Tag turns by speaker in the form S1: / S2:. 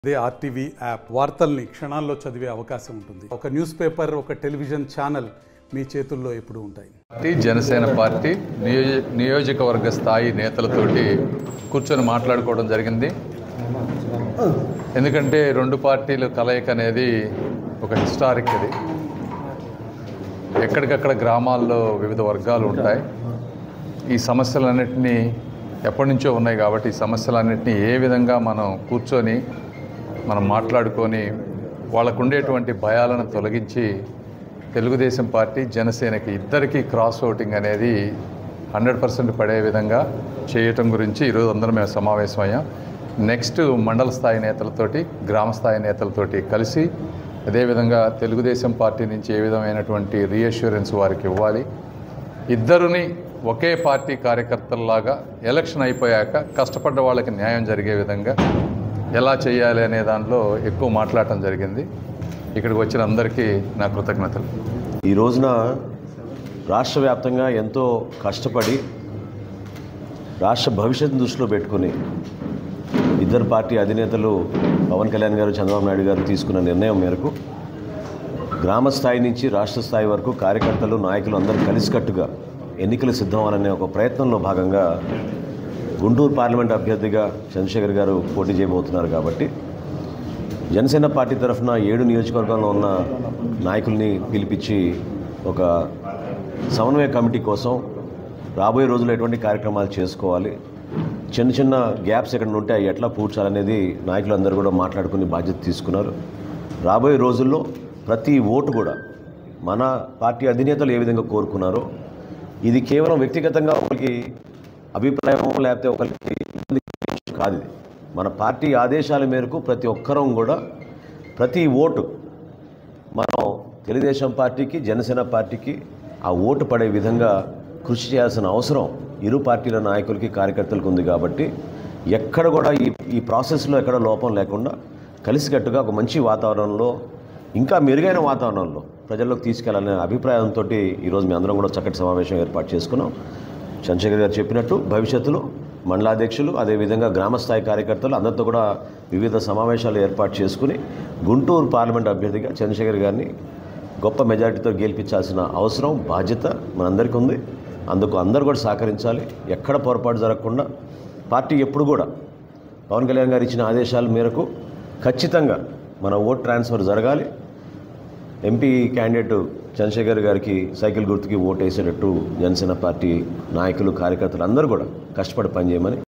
S1: అదే RTV app వార్తల్ని క్షణాల్లో చదివే అవకాశం ఉంటుంది ఒక న్యూస్ పేపర్ ఒక టెలివిజన్ ఛానల్ మీ చేతుల్లో ఎప్పుడూ ఉంటాయి
S2: పార్టీ జనసేన పార్టీ నియోజ నియోజకవర్గ స్థాయి నేతలతోటి కూర్చొని మాట్లాడుకోవడం జరిగింది ఎందుకంటే రెండు పార్టీలు కలయిక అనేది ఒక హిస్టారిక్ ఇది ఎక్కడికక్కడ గ్రామాల్లో వివిధ వర్గాలు ఉంటాయి ఈ సమస్యలన్నింటినీ ఎప్పటి నుంచో ఉన్నాయి కాబట్టి ఈ సమస్యలన్నింటినీ ఏ విధంగా మనం కూర్చొని మనం మాట్లాడుకొని వాళ్ళకు ఉండేటువంటి భయాలను తొలగించి తెలుగుదేశం పార్టీ జనసేనకి ఇద్దరికి క్రాస్ ఓటింగ్ అనేది హండ్రెడ్ పర్సెంట్ పడే విధంగా చేయటం గురించి ఈరోజు అందరం మేము సమావేశమయ్యాం నెక్స్ట్ మండల స్థాయి నేతలతోటి గ్రామ స్థాయి నేతలతోటి కలిసి అదేవిధంగా తెలుగుదేశం పార్టీ నుంచి ఏ విధమైనటువంటి రీఅష్యూరెన్స్ వారికి ఇవ్వాలి ఇద్దరుని ఒకే పార్టీ కార్యకర్తల్లాగా ఎలక్షన్ అయిపోయాక కష్టపడ్డ వాళ్ళకి న్యాయం జరిగే విధంగా ఎలా చేయాలి అనే దాంట్లో ఎక్కువ మాట్లాడటం జరిగింది ఇక్కడికి వచ్చిన అందరికీ నా కృతజ్ఞతలు
S3: ఈ రోజున రాష్ట్ర వ్యాప్తంగా ఎంతో కష్టపడి రాష్ట్ర భవిష్యత్తును దృష్టిలో పెట్టుకుని ఇద్దరు పార్టీ అధినేతలు పవన్ కళ్యాణ్ గారు చంద్రబాబు నాయుడు గారు తీసుకున్న నిర్ణయం మేరకు గ్రామ స్థాయి నుంచి రాష్ట్ర స్థాయి వరకు కార్యకర్తలు నాయకులు అందరూ కలిసికట్టుగా ఎన్నికలు సిద్ధమవ్వాలనే ఒక ప్రయత్నంలో భాగంగా గుంటూరు పార్లమెంట్ అభ్యర్థిగా చంద్రశేఖర్ గారు పోటీ చేయబోతున్నారు కాబట్టి జనసేన పార్టీ తరఫున ఏడు నియోజకవర్గంలో ఉన్న నాయకుల్ని పిలిపించి ఒక సమన్వయ కమిటీ కోసం రాబోయే రోజుల్లో ఎటువంటి కార్యక్రమాలు చేసుకోవాలి చిన్న చిన్న గ్యాప్స్ ఎక్కడ ఉంటే అవి ఎట్లా పూడ్చాలనేది నాయకులందరూ కూడా మాట్లాడుకుని బాధ్యత తీసుకున్నారు రాబోయే రోజుల్లో ప్రతి ఓటు కూడా మన పార్టీ అధినేతలు ఏ విధంగా కోరుకున్నారో ఇది కేవలం వ్యక్తిగతంగా ఒకరికి అభిప్రాయం లేకపోతే ఒకరికి ఇబ్బంది కాదు ఇది మన పార్టీ ఆదేశాల మేరకు ప్రతి ఒక్కరం కూడా ప్రతి ఓటు మనం తెలుగుదేశం పార్టీకి జనసేన పార్టీకి ఆ ఓటు పడే విధంగా కృషి చేయాల్సిన అవసరం ఇరు పార్టీల నాయకులకి కార్యకర్తలకు ఉంది కాబట్టి ఎక్కడ కూడా ఈ ఈ ప్రాసెస్లో ఎక్కడ లోపం లేకుండా కలిసికట్టుగా ఒక మంచి వాతావరణంలో ఇంకా మెరుగైన వాతావరణంలో ప్రజల్లోకి తీసుకెళ్లాలనే అభిప్రాయంతో ఈరోజు మీ అందరం కూడా చక్కటి సమావేశం ఏర్పాటు చేసుకున్నాం చంద్రశేఖర్ గారు చెప్పినట్టు భవిష్యత్తులో మండలాధ్యక్షులు అదేవిధంగా గ్రామస్థాయి కార్యకర్తలు అందరితో కూడా వివిధ సమావేశాలు ఏర్పాటు చేసుకుని గుంటూరు పార్లమెంట్ అభ్యర్థిగా చంద్రశేఖర్ గారిని గొప్ప మెజారిటీతో గెలిపించాల్సిన అవసరం బాధ్యత మనందరికీ ఉంది అందుకు అందరూ కూడా సహకరించాలి ఎక్కడ పొరపాటు జరగకుండా పార్టీ ఎప్పుడు కూడా పవన్ కళ్యాణ్ గారు ఇచ్చిన ఆదేశాల మేరకు ఖచ్చితంగా మన ఓట్ ట్రాన్స్ఫర్ జరగాలి ఎంపీ క్యాండిడేట్ చంద్రశేఖర్ గారికి సైకిల్ గుర్తుకి ఓటు వేసేటట్టు జనసేన పార్టీ నాయకులు కార్యకర్తలు అందరూ కూడా కష్టపడి పనిచేయమని